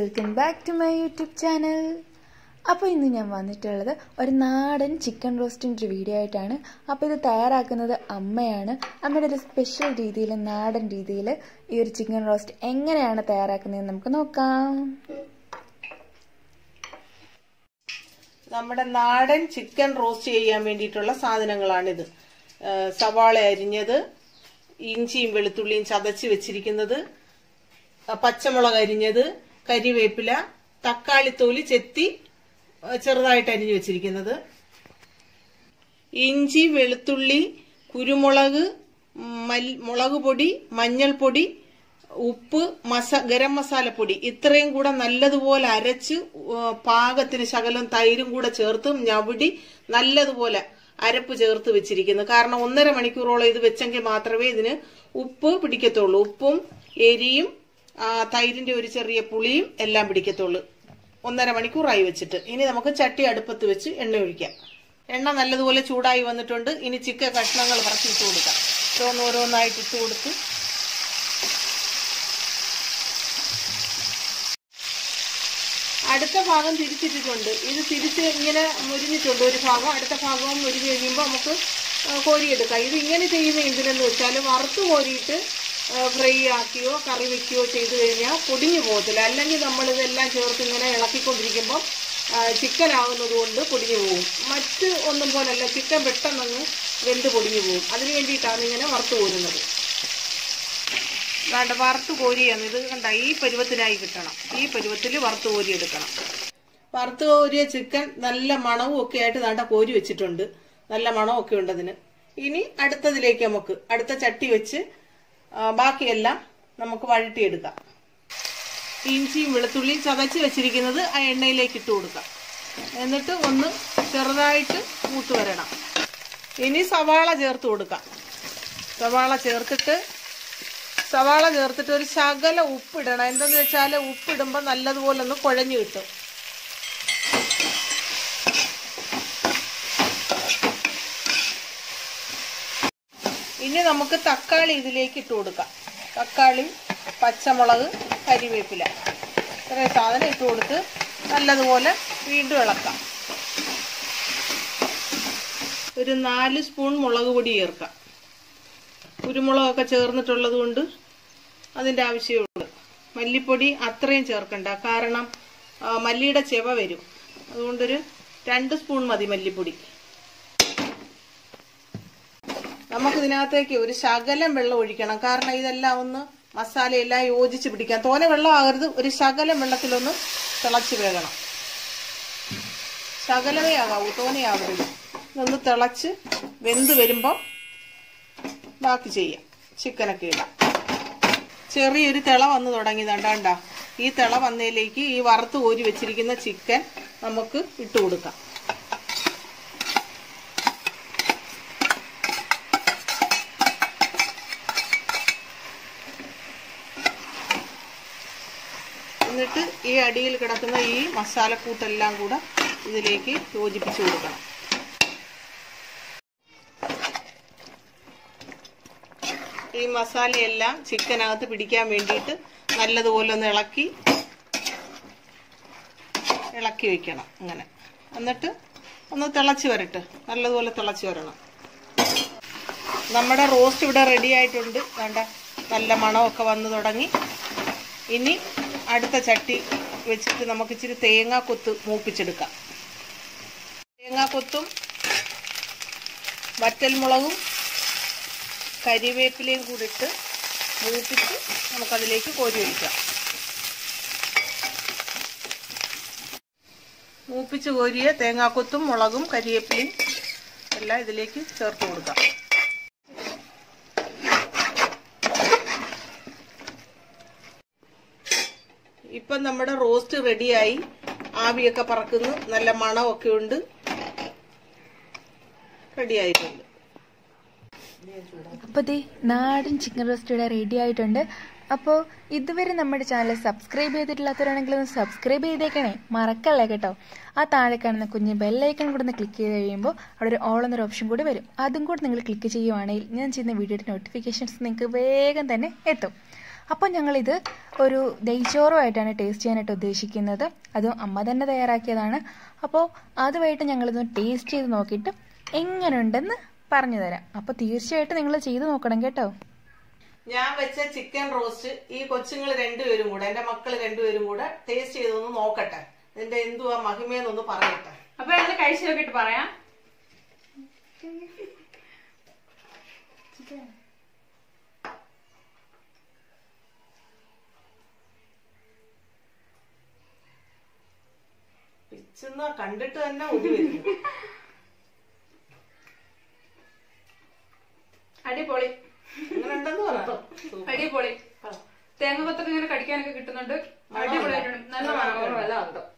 welcome back to my YouTube channel അപ്പോൾ ഇന്ന് ഞാൻ വന്നിട്ടുള്ളത് ഒരു നാടൻ ചിക്കൻ റോസ്റ്റിൻ്റെ ഒരു വീഡിയോ ആയിട്ടാണ് അപ്പോൾ ഇത് തയ്യാറാക്കുന്നത് അമ്മയാണ് അമ്മയുടെ ഒരു സ്പെഷ്യൽ രീതിയിൽ നാടൻ രീതിയിൽ ഈ ഒരു ചിക്കൻ റോസ്റ്റ് എങ്ങനെയാണ് തയ്യാറാക്കുന്നതെന്ന് നമുക്ക് നോക്കാം നമ്മുടെ നാടൻ ചിക്കൻ റോസ്റ്റ് ചെയ്യാൻ വേണ്ടിയിട്ടുള്ള സാധനങ്ങളാണിത് ഏഹ് സവാള അരിഞ്ഞത് ഇഞ്ചിയും വെളുത്തുള്ളിയും ചതച്ച് വെച്ചിരിക്കുന്നത് അഹ് പച്ചമുളക് അരിഞ്ഞത് കരിവേപ്പില തക്കാളിത്തോലി ചെത്തി അഹ് ചെറുതായിട്ട് അരിഞ്ഞു വെച്ചിരിക്കുന്നത് ഇഞ്ചി വെളുത്തുള്ളി കുരുമുളക് മൽ- മുളക് പൊടി മഞ്ഞൾപ്പൊടി ഉപ്പ് മസ ഗരം മസാലപ്പൊടി ഇത്രയും കൂടെ നല്ലതുപോലെ അരച്ച് ഉ- പാകത്തിന് ശകലം തൈരും കൂടെ ചേർത്ത് ഞവിടി നല്ലതുപോലെ അരപ്പ് ചേർത്ത് വെച്ചിരിക്കുന്നു കാരണം ഒന്നര മണിക്കൂറോളം ഇത് വെച്ചെങ്കിൽ മാത്രമേ ഇതിന് ഉപ്പ് പിടിക്കത്തുള്ളൂ ഉപ്പും എരിയും ആ, തൈരിന്റെ ഒരു ചെറിയ പുളിയും എല്ലാം പിടിക്കത്തുള്ളൂ ഒന്നര മണിക്കൂറായി വെച്ചിട്ട് ഇനി നമുക്ക് ചട്ടി അടുപ്പത്ത് വെച്ച് എണ്ണ ഒഴിക്കാം എണ്ണ നല്ലതുപോലെ ചൂടായി വന്നിട്ടുണ്ട് ഇനി ചിക്കൻ കഷ്ണങ്ങൾ പറക്കി ഇട്ട് കൊടുക്കാം ഓരോന്ന് ഓരോന്നായിട്ട് ഇട്ട് കൊടുത്ത് അടുത്ത ഭാഗം തിരിച്ചിട്ടിട്ടുണ്ട് ഇത് തിരിച്ച് ഇങ്ങനെ മുരിഞ്ഞിട്ടുണ്ട് ഒരു ഭാഗം അടുത്ത ഭാഗവും മുരിഞ്ഞ് കഴിയുമ്പോൾ നമുക്ക് ആ, കോരിയെടുക്കാം ഇത് ഇങ്ങനെ ചെയ്യുന്ന എന്തിനെന്ന് വെച്ചാൽ വറുത്ത് കോരിയിട്ട് ഫ്രൈ ആക്കിയോ കറി വെക്കുകയോ ചെയ്ത് കഴിഞ്ഞാൽ പൊടിഞ്ഞു പോകത്തില്ല അല്ലെങ്കിൽ നമ്മൾ ഇതെല്ലാം ചേർത്ത് ഇങ്ങനെ ഇളക്കിക്കൊണ്ടിരിക്കുമ്പോൾ ചിക്കൻ ആകുന്നത് കൊണ്ട് പൊടിഞ്ഞു പോകും മറ്റ് ഒന്നും പോലല്ല ചിക്കൻ പെട്ടെന്നങ്ങ് വെന്ത് പൊടിഞ്ഞു പോകും അതിന് വേണ്ടിയിട്ടാണ് ഇങ്ങനെ വറുത്ത് കോരുന്നത് വേണ്ട വറുത്ത് കോരിയാണ് ഇത് കണ്ട ഈ പരുവത്തിനായി കിട്ടണം ഈ പരുവത്തിൽ വറുത്ത് കോരി എടുക്കണം വറുത്ത് കോരിയ ചിക്കൻ നല്ല മണവും ഒക്കെ ആയിട്ട് വേണ്ട കോരി വെച്ചിട്ടുണ്ട് നല്ല മണമൊക്കെ ഉണ്ട് അതിന് ഇനി അടുത്തതിലേക്ക് നമുക്ക് അടുത്ത ചട്ടി വെച്ച് ആ, ബാക്കിയെല്ലാം നമുക്ക് വഴട്ടിയെടുക്കാം ഇഞ്ചിയും വെളുത്തുള്ളിയും ചതച്ച് വെച്ചിരിക്കുന്നത് ആ എണ്ണയിലേക്ക് ഇട്ട് കൊടുക്കാം എന്നിട്ട് ഒന്ന് ചെറുതായിട്ട് മൂത്ത് വരണം ഇനി സവാള ചേർത്ത് കൊടുക്കാം സവാള ചേർത്തിട്ട് സവാള ചേർത്തിട്ട് ഒരു ശകല ഉപ്പിടണം എന്തെന്ന് വെച്ചാൽ ഉപ്പിടുമ്പോൾ നല്ലതുപോലെ ഒന്ന് കുഴഞ്ഞു കിട്ടും ഇനി നമുക്ക് തക്കാളി ഇതിലേക്ക് ഇട്ട് കൊടുക്കാം തക്കാളി പച്ചമുളക് കരിവേപ്പില ഇത്രയും സാധനം ഇട്ട് കൊടുത്ത് നല്ലതുപോലെ വീണ്ടും ഇളക്കാം ഒരു നാല് സ്പൂൺ മുളക് പൊടി ചേർക്കാം കുരുമുളകൊക്കെ ചേർന്നിട്ടുള്ളത് കൊണ്ട് അതിൻ്റെ ആവശ്യമുള്ളൂ മല്ലിപ്പൊടി അത്രയും ചേർക്കണ്ട കാരണം ആ, മല്ലിയുടെ ചെവ വരും അതുകൊണ്ടൊരു രണ്ട് സ്പൂൺ മതി മല്ലിപ്പൊടി നമുക്കിതിനകത്തേക്ക് ഒരു ശകലം വെള്ളം ഒഴിക്കണം കാരണം ഇതെല്ലാം ഒന്ന് മസാലയെല്ലാം യോജിച്ച് പിടിക്കാൻ തോനെ വെള്ളം ആകരുത് ഒരു ശകലം വെള്ളത്തിലൊന്ന് തിളച്ച് വേകണം ശകലമേ ആകാവൂ തോനെയാകരുത് ഇതൊന്ന് തിളച്ച് വെന്ത് വരുമ്പോൾ ബാക്കി ചെയ്യാം ചിക്കനൊക്കെ ഇടാം ചെറിയൊരു തിള വന്ന് തുടങ്ങി തണ്ടാണ്ട ഈ തിള വന്നതിലേക്ക് ഈ വറുത്ത് കോരി വെച്ചിരിക്കുന്ന ചിക്കൻ നമുക്ക് ഇട്ട് കൊടുക്കാം എന്നിട്ട് ഈ അടിയിൽ കിടക്കുന്ന ഈ മസാലക്കൂട്ടെല്ലാം കൂടെ ഇതിലേക്ക് യോജിപ്പിച്ച് കൊടുക്കണം ഈ മസാലയെല്ലാം ചിക്കനകത്ത് പിടിക്കാൻ വേണ്ടിയിട്ട് നല്ലതുപോലെ ഒന്ന് ഇളക്കി ഇളക്കി വെക്കണം അങ്ങനെ എന്നിട്ട് ഒന്ന് തിളച്ച് വരട്ടെ നല്ലതുപോലെ തിളച്ച് വരണം നമ്മുടെ റോസ്റ്റ് ഇവിടെ റെഡി ആയിട്ടുണ്ട് വേണ്ട നല്ല മണമൊക്കെ വന്നു തുടങ്ങി ഇനി അടുത്ത ചട്ടി വെച്ചിട്ട് നമുക്ക് ഇച്ചിരി തേങ്ങാക്കൊത്ത് മൂപ്പിച്ചെടുക്കാം തേങ്ങാക്കൊത്തും വറ്റൽമുളകും കരിവേപ്പിലയും കൂടി ഇട്ട് മൂപ്പിച്ച് നമുക്കതിലേക്ക് കോരി ഒഴിക്കാം മൂപ്പിച്ച് കോരിയ തേങ്ങാക്കൊത്തും മുളകും കരിവേപ്പിലയും എല്ലാം ഇതിലേക്ക് ചേർത്ത് കൊടുക്കാം ഇപ്പം നമ്മുടെ റോസ്റ്റ് റെഡിയായി ആവിയൊക്കെ പറക്കുന്നു നല്ല മണമൊക്കെ ഉണ്ട് റെഡിയായിട്ടുണ്ട് അപ്പോൾ ദേ നാടൻ ചിക്കൻ റോസ്റ്റ് ഇവിടെ റെഡി ആയിട്ടുണ്ട് അപ്പോൾ ഇതുവരെ നമ്മുടെ ചാനൽ സബ്സ്ക്രൈബ് ചെയ്തിട്ടില്ലാത്തവരാണെങ്കിൽ ഒന്ന് സബ്സ്ക്രൈബ് ചെയ്തേക്കണേ മറക്കല്ലേ കേട്ടോ ആ താഴെ കാണുന്ന കുഞ്ഞ് ബെല്ലൈക്കൺ കൂടെ ഒന്ന് ക്ലിക്ക് ചെയ്ത് കഴിയുമ്പോൾ അവിടെ ഒരു ഓൾ എന്നൊരു ഓപ്ഷൻ കൂടി വരും അതും കൂടി നിങ്ങൾ ക്ലിക്ക് ചെയ്യുവാണെങ്കിൽ ഞാൻ ചെയ്യുന്ന വീഡിയോയുടെ നോട്ടിഫിക്കേഷൻസ് നിങ്ങൾക്ക് വേഗം തന്നെ എത്തും അപ്പോൾ ഞങ്ങളിത് ഒരു നെയ്ച്ചോറുമായിട്ടാണ് ടേസ്റ്റ് ചെയ്യാനായിട്ട് ഉദ്ദേശിക്കുന്നത് അതും അമ്മ തന്നെ തയ്യാറാക്കിയതാണ് അപ്പോൾ അതുമായിട്ട് ഞങ്ങളിതൊന്ന് ടേസ്റ്റ് ചെയ്ത് നോക്കിയിട്ട് എങ്ങനെയുണ്ടെന്ന് പറഞ്ഞു തരാം അപ്പോൾ തീർച്ചയായിട്ടും നിങ്ങൾ ചെയ്ത് നോക്കണം കേട്ടോ ഞാൻ വെച്ച ചിക്കൻ റോസ്റ്റ് ഈ കൊച്ചുങ്ങൾ രണ്ടുപേരും കൂടെ എന്റെ മക്കൾ രണ്ടുപേരും കൂടെ ടേസ്റ്റ് ചെയ്തൊന്ന് നോക്കട്ടെ ഇതിന്റെ എന്തുവാ മഹിമയെന്നൊന്ന് പറയട്ടെ അപ്പൊ ഞങ്ങൾ കഴിച്ചു നോക്കിട്ട് പറയാം പിച്ചുന്ന കണ്ടിട്ട് തന്നെ ഒതി വരുന്നു അടിപൊളി അങ്ങനെ ഉണ്ടെന്ന് പറഞ്ഞു അടിപൊളി തേങ്ങ കൊത്തൊക്കെ ഇങ്ങനെ കടിക്കാനൊക്കെ കിട്ടുന്നുണ്ട് അടിപൊളിയായിട്ടുണ്ട് നല്ല മണവും എല്ലാം ഉണ്ട്